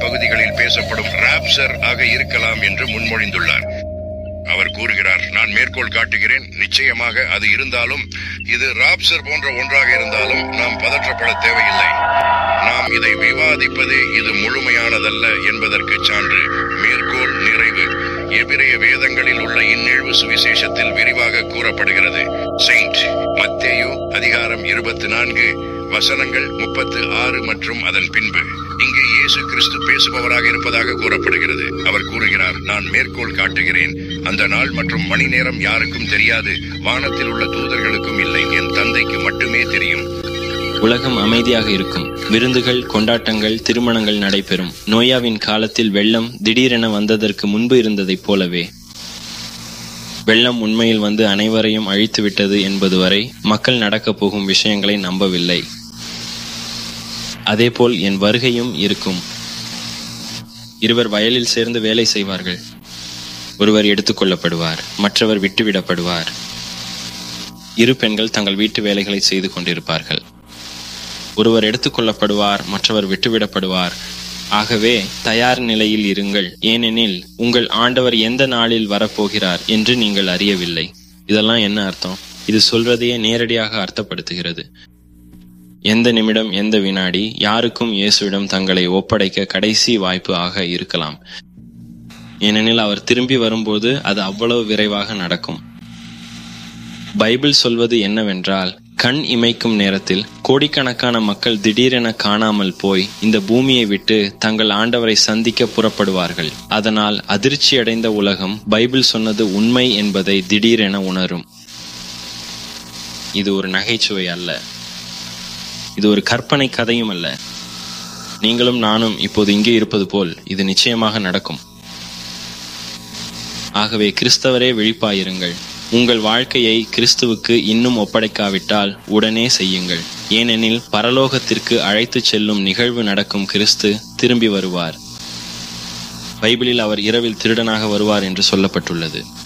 பகுதிகளில் பேசப்படும் ராப்சர் ஆக இருக்கலாம் என்று முன்மொழிந்துள்ளார் அவர் கூறுகிறார் நான் மேற்கோள் காட்டுகிறேன் நிச்சயமாக அது இருந்தாலும் இது ராப்சர் போன்ற ஒன்றாக இருந்தாலும் நாம் பதற்றப்பட தேவையில்லை நாம் இதை விவாதிப்பதே இது முழுமையானதல்ல என்பதற்கு சான்று மேற்கோள் நிறைவு எபிரேய வேதங்களில் உள்ள இந்நிழ்வு சுவிசேஷத்தில் விரிவாக கூறப்படுகிறது செயின்ட் மத்தேயு அதிகாரம் இருபத்தி நான்கு வசனங்கள் முப்பத்து ஆறு மற்றும் அதன் பின்பு இங்கே இயேசு கிறிஸ்து பேசுபவராக இருப்பதாக கூறப்படுகிறது அவர் கூறுகிறார் நான் மேற்கோள் காட்டுகிறேன் அந்த நாள் மற்றும் மணி நேரம் யாருக்கும் தெரியாது வானத்தில் உள்ள தூதர்களுக்கும் இல்லை என் தந்தைக்கு மட்டுமே தெரியும் உலகம் அமைதியாக இருக்கும் விருந்துகள் கொண்டாட்டங்கள் திருமணங்கள் நடைபெறும் நோயாவின் காலத்தில் வெள்ளம் திடீரென வந்ததற்கு முன்பு இருந்ததைப் போலவே வெள்ளம் உண்மையில் வந்து அனைவரையும் அழித்துவிட்டது என்பது வரை மக்கள் நடக்கப் போகும் விஷயங்களை நம்பவில்லை அதேபோல் என் வருகையும் இருக்கும் இருவர் வயலில் சேர்ந்து வேலை செய்வார்கள் ஒருவர் எடுத்துக்கொள்ளப்படுவார் மற்றவர் விட்டுவிடப்படுவார் இரு பெண்கள் தங்கள் வீட்டு வேலைகளை செய்து கொண்டிருப்பார்கள் ஒருவர் எடுத்துக்கொள்ளப்படுவார் மற்றவர் விட்டுவிடப்படுவார் ஆகவே தயார் நிலையில் இருங்கள் ஏனெனில் உங்கள் ஆண்டவர் எந்த நாளில் வரப்போகிறார் என்று நீங்கள் அறியவில்லை இதெல்லாம் என்ன அர்த்தம் இது சொல்வதையே நேரடியாக அர்த்தப்படுத்துகிறது எந்த நிமிடம் எந்த வினாடி யாருக்கும் இயேசுவிடம் தங்களை ஒப்படைக்க கடைசி வாய்ப்பு ஆக இருக்கலாம் ஏனெனில் அவர் திரும்பி வரும்போது அது அவ்வளவு விரைவாக நடக்கும் பைபிள் சொல்வது என்னவென்றால் கண் இமைக்கும் நேரத்தில் கோடிக்கணக்கான மக்கள் திடீரென காணாமல் போய் இந்த பூமியை விட்டு தங்கள் ஆண்டவரை சந்திக்க புறப்படுவார்கள் அதனால் அதிர்ச்சியடைந்த உலகம் பைபிள் சொன்னது உண்மை என்பதை திடீரென உணரும் இது ஒரு நகைச்சுவை அல்ல இது ஒரு கற்பனை கதையும் அல்ல நீங்களும் நானும் இப்போது இங்கே இருப்பது போல் இது நிச்சயமாக நடக்கும் ஆகவே கிறிஸ்தவரே விழிப்பாயிருங்கள் உங்கள் வாழ்க்கையை கிறிஸ்துவுக்கு இன்னும் ஒப்படைக்காவிட்டால் உடனே செய்யுங்கள் ஏனெனில் பரலோகத்திற்கு அழைத்துச் செல்லும் நிகழ்வு நடக்கும் கிறிஸ்து திரும்பி வருவார் பைபிளில் அவர் இரவில் திருடனாக வருவார் என்று சொல்லப்பட்டுள்ளது